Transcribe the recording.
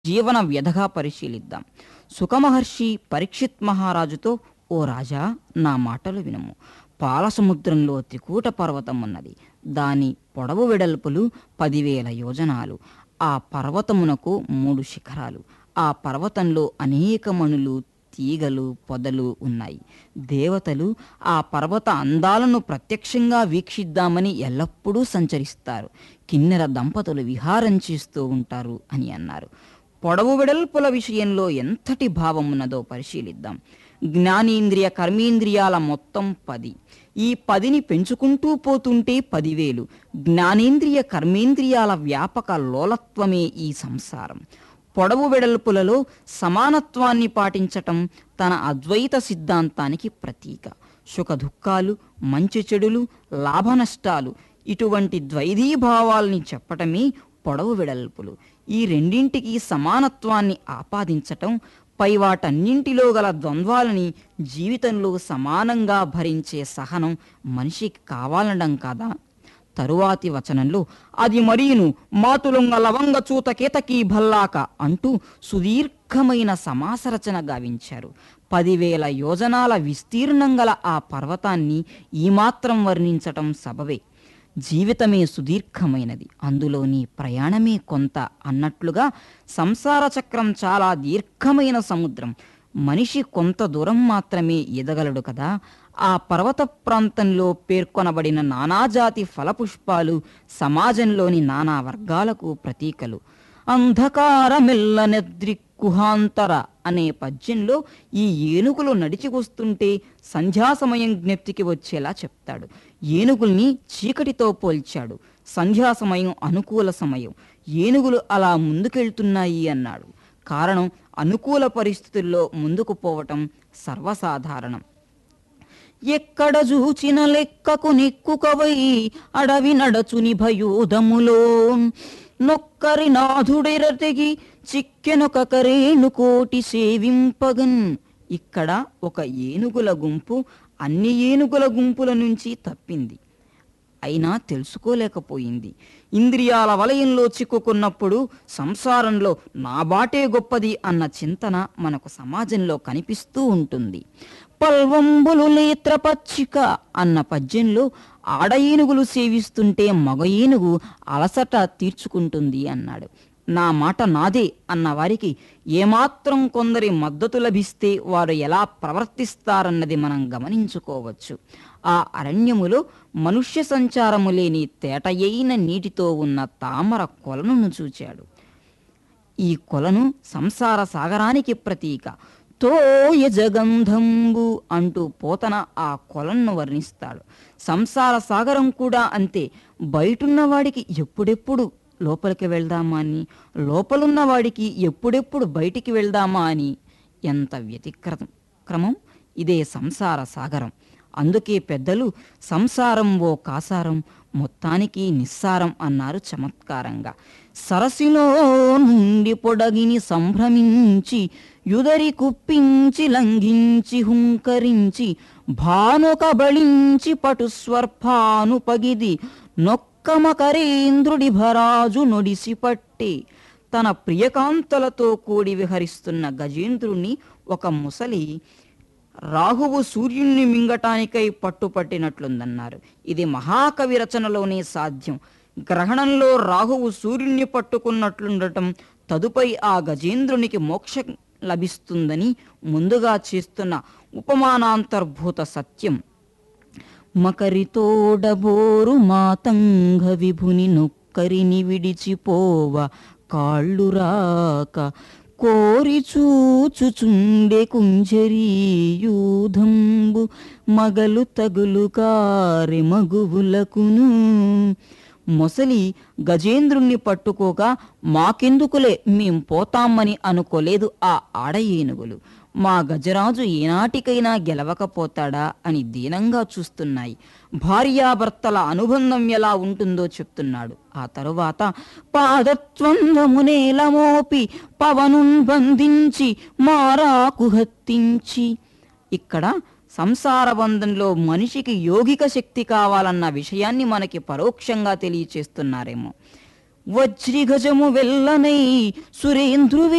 జీవన వ్యధగా పరిశీలిద్దాం సుఖమహర్షి పరీక్షిత్ మహారాజుతో ఓ రాజా నా మాటలు వినము పాలసముద్రంలో త్రికూట పర్వతం ఉన్నది దాని పొడవు వెడల్పులు పదివేల యోజనాలు ఆ పర్వతమునకు మూడు శిఖరాలు ఆ పర్వతంలో అనేక మణులు తీగలు పొదలు ఉన్నాయి దేవతలు ఆ పర్వత అందాలను ప్రత్యక్షంగా వీక్షిద్దామని ఎల్లప్పుడూ సంచరిస్తారు కిన్నెర దంపతులు విహారం చేస్తూ ఉంటారు అని అన్నారు పొడవు వెడల్పుల విషయంలో ఎంతటి భావం ఉన్నదో పరిశీలిద్దాం జ్ఞానేంద్రియ కర్మేంద్రియాల మొత్తం పది ఈ పదిని పెంచుకుంటూ పోతుంటే పదివేలు జ్ఞానేంద్రియ కర్మేంద్రియాల వ్యాపక లోలత్వమే ఈ సంసారం పొడవు వెడల్పులలో సమానత్వాన్ని పాటించటం తన అద్వైత సిద్ధాంతానికి ప్రతీక సుఖ దుఃఖాలు మంచి చెడులు లాభనష్టాలు ఇటువంటి ద్వైధీభావాల్ని చెప్పటమే పొడవు వెడల్పులు ఈ రెండింటికి సమానత్వాన్ని ఆపాదించటం పై వాటన్నింటిలో గల ద్వంద్వాలని జీవితంలో సమానంగా భరించే సహనం మనిషికి కావాలనడం కాదా తరువాతి వచనంలో అది మరియును మాతులుంగ లవంగ చూత కేతకీ భల్లాక అంటూ సుదీర్ఘమైన సమాసరచన గావించారు పదివేల యోజనాల విస్తీర్ణం గల ఆ పర్వతాన్ని ఈ మాత్రం వర్ణించటం సబవే జీవితమే సుదీర్ఘమైనది అందులోని ప్రయాణమే కొంత అన్నట్లుగా సంసార చక్రం చాలా దీర్ఘమైన సముద్రం మనిషి కొంత దూరం మాత్రమే ఈదగలడు కదా ఆ పర్వత ప్రాంతంలో పేర్కొనబడిన నానాజాతి ఫలపుష్పాలు సమాజంలోని నానా వర్గాలకు ప్రతీకలు అంధకారమెల్లనెద్రి కుహాంతర అనే పద్యంలో ఈ ఏనుగులు నడిచి వస్తుంటే సంధ్యా సమయం జ్ఞప్తికి వచ్చేలా చెప్తాడు ఏనుగుల్ని చీకటితో పోల్చాడు సంధ్యా సమయం అనుకూల సమయం ఏనుగులు అలా ముందుకెళ్తున్నాయి అన్నాడు కారణం అనుకూల పరిస్థితుల్లో ముందుకు పోవటం సర్వసాధారణం ఎక్కడ చూచిన లెక్కకు నిక్కుకవై అడవి నడచుని భయూదములో నొక్కరి నాథుడెరతెగి చిక్కెనొక కరేణు కోటి సేవింపగన్ ఇక్కడ ఒక ఏనుగుల గుంపు అన్ని ఏనుగుల గుంపుల నుంచి తప్పింది అయినా తెలుసుకోలేకపోయింది ఇంద్రియాల వలయంలో చిక్కుకున్నప్పుడు సంసారంలో నా బాటే గొప్పది అన్న చింతన మనకు సమాజంలో కనిపిస్తూ ఉంటుంది పల్వంబులు నేత్రపచ్చిక అన్న పద్యంలో ఆడ ఏనుగులు సేవిస్తుంటే మగ ఏనుగు అలసట తీర్చుకుంటుంది అన్నాడు నా మాట నాదే అన్న వారికి ఏమాత్రం కొందరి మద్దతు లభిస్తే వారు ఎలా ప్రవర్తిస్తారన్నది మనం గమనించుకోవచ్చు ఆ అరణ్యములో మనుష్య సంచారము లేని తేటయైన నీటితో ఉన్న తామర కొలను చూచాడు ఈ కొలను సంసార సాగరానికి ప్రతీక తోయ జగంధంబు అంటూ పోతన ఆ కొలను వర్ణిస్తాడు సంసార సాగరం కూడా అంతే బయటున్న వాడికి ఎప్పుడెప్పుడు లోపలికి వెళ్దామా అని లోపలున్న వాడికి ఎప్పుడెప్పుడు బయటికి వెళ్దామా అని ఎంత వ్యతిక్రమం క్రమం ఇదే సంసార సాగరం అందుకే పెద్దలు సంసారం ఓ కాసారం మొత్తానికి నిస్సారం అన్నారు చమత్కారంగా సరసిలో నుండి పొడగిని సంభ్రమించి యుదరి కుప్పించి లంఘించి హుంకరించి భానుక బళించి పటు స్వర్భాను పగిది నొక్కమకరేంద్రుడి భరాజు నొడిసి పట్టే తన ప్రియకాంతలతో కూడి విహరిస్తున్న గజేంద్రుణ్ణి ఒక ముసలి రాహువు సూర్యుణ్ణి మింగటానికై పట్టుపట్టినట్లుందన్నారు ఇది మహాకవి రచనలోనే సాధ్యం గ్రహణంలో రాహువు సూర్యుణ్ణి పట్టుకున్నట్లుండటం తదుపై ఆ గజేంద్రునికి మోక్షం లభిస్తుందని ముందుగా చేస్తున్న ఉపమానాంతర్భూత సత్యం మకరితోడబోరు మాతంగ విభుని నొక్కరిని విడిచిపోవ కాళ్ళు రాక కోరి చూచుచుండే కుంజరీయూధంబు మగలు తగులు కారి మగువులకును మొసలి గజేంద్రుణ్ణి పట్టుకోగా మాకెందుకులే మేం పోతామని అనుకోలేదు ఆ ఆడ ఏనుగులు మా గజరాజు ఏనాటికైనా గెలవకపోతాడా అని దీనంగా చూస్తున్నాయి భార్యాభర్తల అనుబంధం ఎలా ఉంటుందో చెప్తున్నాడు ఆ తరువాత పాదత్వందమునేల మోపి పవనున్ బంధించి మారాకు హత్తించి ఇక్కడ సంసార బంధంలో మనిషికి యోగిక శక్తి కావాలన్న విషయాన్ని మనకి పరోక్షంగా తెలియచేస్తున్నారేమో వజ్రిగజము వెల్లనై సురేంద్రువి